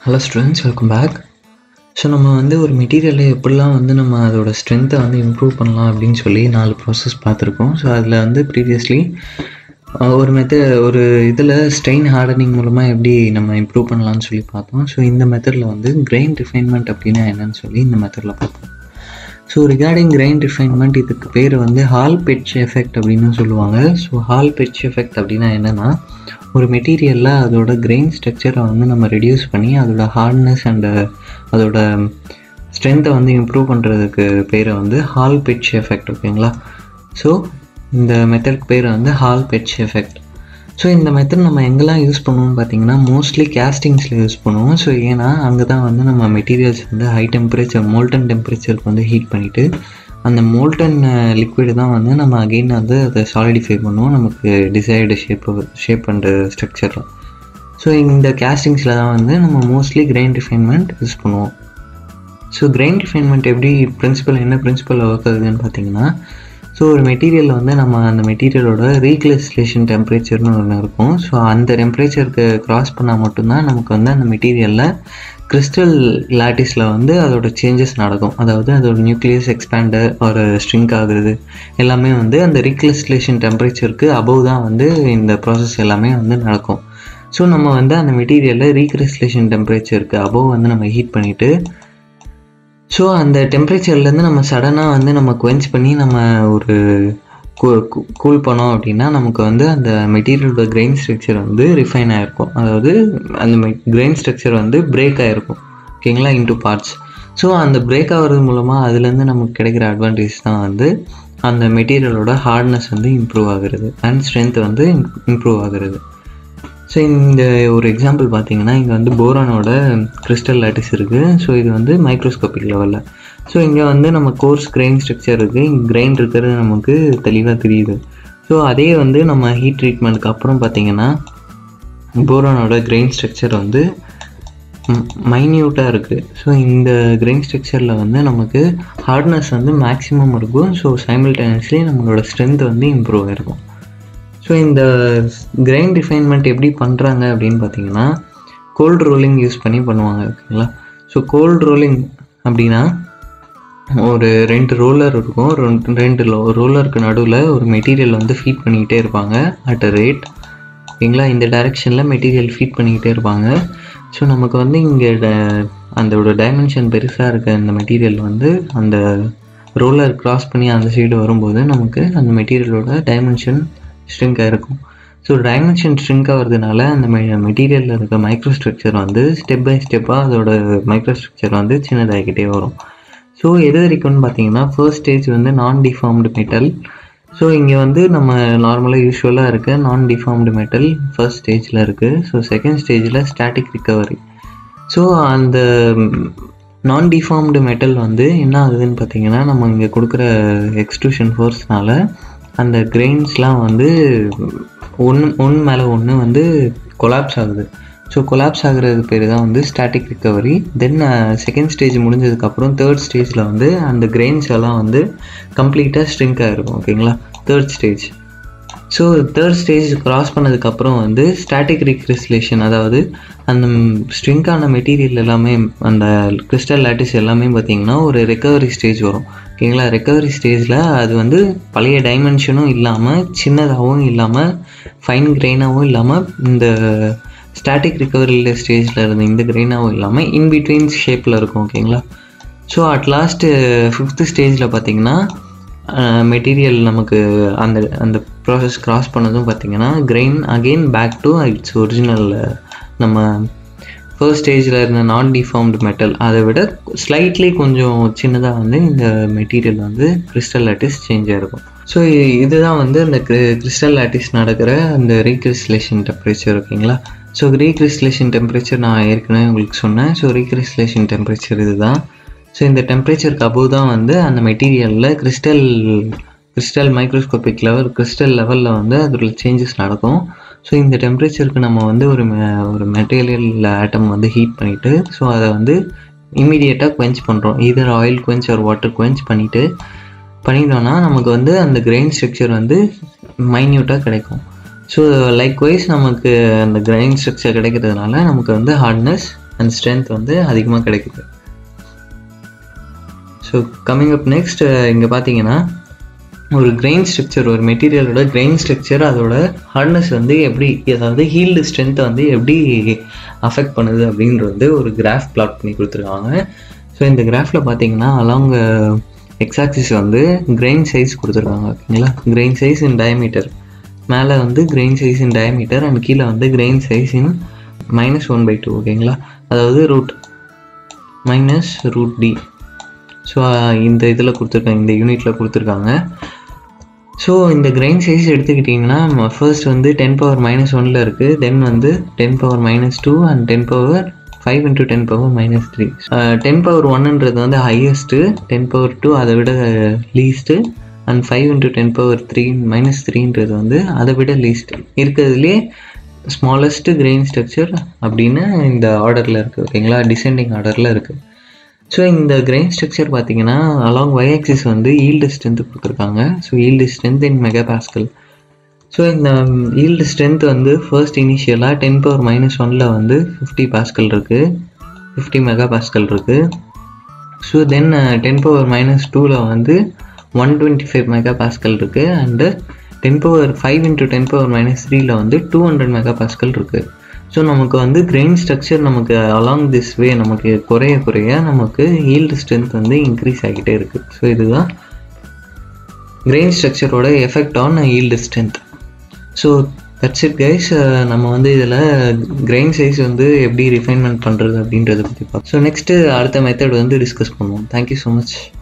hello students welcome back so நம்ம வந்து ஒரு மெட்டீரியலை எப்படிலாம் வந்து நம்ம அதோட ஸ்ட்ரென்த்தை வந்து இம்ப்ரூவ் பண்ணலாம் அப்படின்னு சொல்லி நாலு ப்ராசஸ் பார்த்துருக்கோம் ஸோ அதில் வந்து ப்ரீவியஸ்லி ஒரு மெத்தட் ஒரு இதில் ஸ்ட்ரெயின் ஹார்டனிங் மூலமாக எப்படி நம்ம இம்ப்ரூவ் பண்ணலாம்னு சொல்லி பார்த்தோம் ஸோ இந்த மெத்தடில் வந்து கிரெயின் ரிஃபைன்மெண்ட் அப்படின்னா என்னன்னு சொல்லி இந்த மெத்தடில் பார்ப்போம் ஸோ ரிகார்டிங் கிரெயின் ரிஃபைன்மெண்ட் இதுக்கு பேர் வந்து ஹால் பெட்ச் எஃபெக்ட் அப்படின்னு சொல்லுவாங்க ஸோ ஹால் பெட்ச் எஃபெக்ட் அப்படின்னா என்னென்னா ஒரு மெட்டீரியலில் அதோட கிரெயின் ஸ்ட்ரக்சரை வந்து நம்ம ரெடியூஸ் பண்ணி அதோட ஹார்ட்னஸ் அண்டு அதோட ஸ்ட்ரென்த்தை வந்து இம்ப்ரூவ் பண்ணுறதுக்கு பேரை வந்து ஹால் பெட்ச் எஃபெக்ட் ஓகேங்களா ஸோ இந்த மெத்தட்க்கு பேர் வந்து ஹால் பெட்ச் எஃபெக்ட் ஸோ இந்த மெத்தட் நம்ம எங்கெல்லாம் யூஸ் பண்ணுவோம்னு பார்த்தீங்கன்னா மோஸ்ட்லி கேஸ்டிங்ஸில் யூஸ் பண்ணுவோம் ஸோ ஏன்னா அங்கே தான் வந்து நம்ம மெட்டீரியல்ஸ் வந்து ஹை டெம்பரேச்சர் மோல்டன் டெம்பரேச்சருக்கு வந்து ஹீட் பண்ணிவிட்டு அந்த மோல்டன் லிக்விடு தான் வந்து நம்ம அகெயின் வந்து அதை சாலிடிஃபை பண்ணுவோம் நமக்கு டிசைர்டு ஷேப் ஷேப் பண்ணுற ஸ்ட்ரக்சரில் ஸோ இந்த கேஸ்டிங்ஸில் தான் வந்து நம்ம மோஸ்ட்லி கிரைன் ரிஃபைன்மெண்ட் யூஸ் பண்ணுவோம் ஸோ கிரைன் ரிஃபைன்மெண்ட் எப்படி பிரின்சிபல் என்ன பிரின்சிபல் ஒர்க் ஆகுதுன்னு பார்த்தீங்கன்னா ஸோ ஒரு மெட்டீரியலில் வந்து நம்ம அந்த மெட்டீரியலோட ரீக்ரிஸ்லேஷன் டெம்பரேச்சர்னு ஒன்று இருக்கும் ஸோ அந்த டெம்பரேச்சருக்கு க்ராஸ் பண்ணால் மட்டும்தான் நமக்கு வந்து அந்த மெட்டீரியலில் கிறிஸ்டல் லாட்டிஸில் வந்து அதோட சேஞ்சஸ் நடக்கும் அதாவது அதோட நியூக்ளியஸ் எக்ஸ்பேண்டர் ஒரு ஸ்ட்ரிங்க் ஆகுறது எல்லாமே வந்து அந்த ரீக்ரிஸ்லேஷன் டெம்பரேச்சருக்கு அபவ் தான் வந்து இந்த ப்ராசஸ் எல்லாமே வந்து நடக்கும் ஸோ நம்ம வந்து அந்த மெட்டீரியலில் ரீக்ரிஸ்லேஷன் டெம்பரேச்சருக்கு அபவ் வந்து நம்ம ஹீட் பண்ணிவிட்டு ஸோ அந்த டெம்பரேச்சர்லேருந்து நம்ம சடனாக வந்து நம்ம குவென்ச் பண்ணி நம்ம ஒரு கூல் பண்ணோம் அப்படின்னா நமக்கு வந்து அந்த மெட்டீரியலோட கிரெயின் ஸ்ட்ரக்சர் வந்து ரிஃபைன் ஆகிருக்கும் அதாவது அந்த கிரெயின் ஸ்ட்ரக்சர் வந்து பிரேக் ஆகிருக்கும் ஓகேங்களா இன்டூ பார்ட்ஸ் ஸோ அந்த பிரேக் ஆகிறது மூலமாக அதுலேருந்து நமக்கு கிடைக்கிற அட்வான்டேஜ் தான் வந்து அந்த மெட்டீரியலோட ஹார்ட்னஸ் வந்து இம்ப்ரூவ் ஆகுறது அண்ட் ஸ்ட்ரென்த் வந்து இம்ப்ரூவ் ஆகுறது ஸோ இந்த ஒரு எக்ஸாம்பிள் பார்த்தீங்கன்னா இங்கே வந்து போரானோட கிறிஸ்டல் லாட்டிஸ் இருக்குது ஸோ இது வந்து மைக்ரோஸ்கோபிக் லெவலில் ஸோ இங்கே வந்து நம்ம கோர்ஸ் கிரெயின் ஸ்ட்ரக்சர் இருக்குது இங்கே கிரெயின் இருக்கிறது நமக்கு தெளிவாக தெரியுது ஸோ அதே வந்து நம்ம ஹீட் ட்ரீட்மெண்ட்டுக்கு அப்புறம் பார்த்தீங்கன்னா போரானோட கிரெயின் ஸ்ட்ரக்சர் வந்து மைன்யூட்டாக இருக்குது ஸோ இந்த கிரெயின் ஸ்ட்ரக்சரில் வந்து நமக்கு ஹார்ட்னஸ் வந்து மேக்ஸிமம் இருக்கும் ஸோ சைமில்டேனியஸ்லி நம்மளோட ஸ்ட்ரென்த் வந்து இம்ப்ரூவ் ஆகிருக்கும் ஸோ இந்த கிரைன் ரிஃபைன்மெண்ட் எப்படி பண்ணுறாங்க அப்படின்னு பார்த்தீங்கன்னா கோல்டு ரோலிங் யூஸ் பண்ணி பண்ணுவாங்க ஓகேங்களா ஸோ கோல்டு ரோலிங் அப்படின்னா ஒரு ரெண்டு ரோலர் இருக்கும் ரெண்டு ரோலருக்கு நடுவில் ஒரு மெட்டீரியல் வந்து ஃபீட் பண்ணிக்கிட்டே இருப்பாங்க அட் அ ரேட் ஓகேங்களா இந்த டைரெக்ஷனில் மெட்டீரியல் ஃபீட் பண்ணிக்கிட்டே இருப்பாங்க ஸோ நமக்கு வந்து இங்கே அதோட டைமென்ஷன் பெருசாக இருக்க அந்த மெட்டீரியல் வந்து அந்த ரோலர் க்ராஸ் பண்ணி அந்த சைடு வரும்போது நமக்கு அந்த மெட்டீரியலோட டைமென்ஷன் ஸ்ட்ரிங்காக இருக்கும் ஸோ டைமென்ஷன் ஸ்ட்ரிங்க் ஆகிறதுனால அந்த மெ மெட்டீரியலில் இருக்க மைக்ரோ ஸ்ட்ரக்சர் வந்து ஸ்டெப் பை ஸ்டெப்பாக அதோட மைக்ரோ ஸ்ட்ரக்சர் வந்து சின்னதாகிக்கிட்டே வரும் ஸோ எது வரைக்கும்னு பார்த்தீங்கன்னா ஃபர்ஸ்ட் ஸ்டேஜ் வந்து நான் டிஃபார்ம்டு மெட்டல் ஸோ இங்கே வந்து நம்ம நார்மலாக யூஸ்வலாக இருக்க நான் டிஃபார்ம்டு மெட்டல் ஃபர்ஸ்ட் ஸ்டேஜில் இருக்குது ஸோ செகண்ட் ஸ்டேஜில் ஸ்டாட்டிக் ரிக்கவரி ஸோ அந்த நான் டிஃபார்ம்டு மெட்டல் வந்து என்ன ஆகுதுன்னு பார்த்தீங்கன்னா நம்ம இங்கே கொடுக்குற எக்ஸ்ட்ரூஷன் ஃபோர்ஸ்னால அந்த கிரெயின்ஸ்லாம் வந்து ஒன்று ஒன்று மேலே ஒன்று வந்து கொலாப்ஸ் ஆகுது ஸோ கொலாப்ஸ் ஆகுறது பேர் தான் வந்து static recovery then second stage முடிஞ்சதுக்கப்புறம் தேர்ட் ஸ்டேஜில் வந்து அந்த கிரெயின்ஸ் எல்லாம் வந்து கம்ப்ளீட்டாக ஸ்ட்ரிங்க் ஆகிருக்கும் ஓகேங்களா third stage so third stage cross பண்ணதுக்கப்புறம் வந்து ஸ்டாட்டிக் ரீக்ரிஸ்லேஷன் அதாவது அந்த ஸ்ட்ரிங்கான மெட்டீரியல் எல்லாமே அந்த கிறிஸ்டல் லாட்டிஸ் எல்லாமே பார்த்திங்கன்னா ஒரு ரெக்கவரி ஸ்டேஜ் வரும் ஓகேங்களா ரெக்கவரி ஸ்டேஜில் அது வந்து பழைய டைமென்ஷனும் இல்லாமல் சின்னதாகவும் இல்லாமல் ஃபைன் கிரெயினாகவும் இல்லாமல் இந்த ஸ்டாட்டிக் ரிக்கவரி ஸ்டேஜில் இருந்த இந்த கிரெயினாகவும் இல்லாமல் இன் பிட்வீன் ஷேப்பில் இருக்கும் ஓகேங்களா ஸோ அட் லாஸ்ட்டு ஃபிஃப்த்து ஸ்டேஜில் பார்த்திங்கன்னா மெட்டீரியல் நமக்கு அந்த அந்த ப்ராசஸ் க்ராஸ் பண்ணதும் பார்த்திங்கன்னா grain again back to its original நம்ம ஃபர்ஸ்ட் ஸ்டேஜில் இருந்த நான் டிஃபார்ம்டு மெட்டல் அதை விட ஸ்லைட்லி கொஞ்சம் சின்னதாக வந்து இந்த மெட்டீரியல் வந்து கிறிஸ்டல் லாட்டிஸ் சேஞ்ச் ஆகிருக்கும் ஸோ இதுதான் வந்து அந்த கிறிஸ்டல் லாட்டிஸ் நடக்கிற அந்த ரீக்ரிஸ்லேஷன் டெம்பரேச்சர் ஓகேங்களா ஸோ ரீக்ரிஸ்லேஷன் டெம்பரேச்சர் நான் ஏற்கனவே உங்களுக்கு சொன்னேன் ஸோ ரீக்ரிஸ்லேஷன் டெம்பரேச்சர் இதுதான் ஸோ இந்த டெம்பரேச்சருக்கு அபோவ் தான் வந்து அந்த மெட்டீரியலில் crystal crystal microscopic level crystal லெவலில் வந்து அதில் சேஞ்சஸ் நடக்கும் ஸோ இந்த டெம்பரேச்சருக்கு நம்ம வந்து ஒரு ஒரு மெட்டீரியல் ஆட்டம் வந்து ஹீட் பண்ணிவிட்டு ஸோ அதை வந்து இமீடியட்டாக குவென்ச் பண்ணுறோம் இதர் ஆயில் குவென்ச் ஒரு வாட்டர் குவென்ச் பண்ணிவிட்டு பண்ணிட்டோம்னா நமக்கு வந்து அந்த கிரெயின் ஸ்ட்ரக்சர் வந்து மைன்யூட்டாக கிடைக்கும் ஸோ லைக் வைஸ் நமக்கு அந்த கிரைன் ஸ்ட்ரக்சர் கிடைக்கிறதுனால நமக்கு வந்து ஹார்ட்னஸ் அண்ட் ஸ்ட்ரென்த் வந்து அதிகமாக கிடைக்குது ஸோ கம்மிங் அப் நெக்ஸ்ட் இங்கே பார்த்தீங்கன்னா ஒரு கிரெயின் ஸ்ட்ரக்சர் ஒரு மெட்டீரியலோட கிரெயின் ஸ்ட்ரக்சர் அதோட ஹார்ட்னஸ் வந்து எப்படி அதாவது ஹீல்டு ஸ்ட்ரென்த்தை வந்து எப்படி அஃபெக்ட் பண்ணுது அப்படின்றது வந்து ஒரு கிராஃப் பிளாட் பண்ணி கொடுத்துருக்காங்க ஸோ இந்த கிராஃபில் பார்த்தீங்கன்னா அலாங் எக்ஸாக்சிஸ் வந்து கிரெயின் சைஸ் கொடுத்துருக்காங்க ஓகேங்களா கிரெயின் சைஸ் இன் டயமீட்டர் மேலே வந்து grain size in diameter and கீழே வந்து grain size in minus one by two ஓகேங்களா அதாவது root minus root d so இந்த இதில் கொடுத்துருக்காங்க இந்த யூனிட்டில் கொடுத்துருக்காங்க ஸோ இந்த கிரெயின் சைஸ் எடுத்துக்கிட்டிங்கன்னா ஃபர்ஸ்ட் வந்து டென் பவர் மைனஸ் ஒனில் இருக்குது தென் வந்து ten power minus two and ten power five into ten power minus three ten power ஒன்னுன்றது வந்து ஹையஸ்ட்டு டென் பவர் டூ அதை விட least and five into ten power three minus த்ரீன்றது வந்து அதை விட லீஸ்ட் இருக்கிறதுலே ஸ்மாலஸ்ட் கிரெயின் ஸ்ட்ரக்சர் அப்படின்னு இந்த ஆர்டரில் இருக்குது ஓகேங்களா டிசெண்டிங் ஆர்டரில் இருக்குது ஸோ இந்த கிரெயின் ஸ்ட்ரக்சர் பார்த்தீங்கன்னா அலாங் ஒய் ஆக்சிஸ் வந்து ஈல்டு ஸ்ட்ரென்த் கொடுத்துருக்காங்க so yield strength in mega pascal so இந்த ஈல்டு ஸ்ட்ரென்த் வந்து ஃபர்ஸ்ட் இனிஷியலாக டென் பவர் மைனஸ் ஒனில் வந்து ஃபிஃப்டி பாஸ்கல் இருக்குது ஃபிஃப்டி மெகா பாஸ்கல் இருக்குது so then ten power minus டூவில் வந்து one twenty five mega pascal இருக்குது and ten power five into ten power minus த்ரீயில் வந்து டூ ஹண்ட்ரட் மெகா பாஸ்கல் இருக்குது ஸோ நமக்கு வந்து கிரெயின் ஸ்ட்ரக்சர் நமக்கு அலாங் திஸ் வே நமக்கு குறைய குறைய நமக்கு ஈல்டு ஸ்ட்ரென்த் வந்து இன்க்ரீஸ் ஆகிட்டே இருக்குது ஸோ இதுதான் கிரெயின் ஸ்ட்ரக்சரோட effect on yield strength so that's it guys நம்ம வந்து இதில் கிரெயின் சைஸ் வந்து எப்படி ரிஃபைன்மெண்ட் பண்ணுறது அப்படின்றத பற்றி பார்ப்போம் ஸோ நெக்ஸ்ட்டு அடுத்த மெத்தட் வந்து டிஸ்கஸ் பண்ணுவோம் தேங்க்யூ ஸோ மச்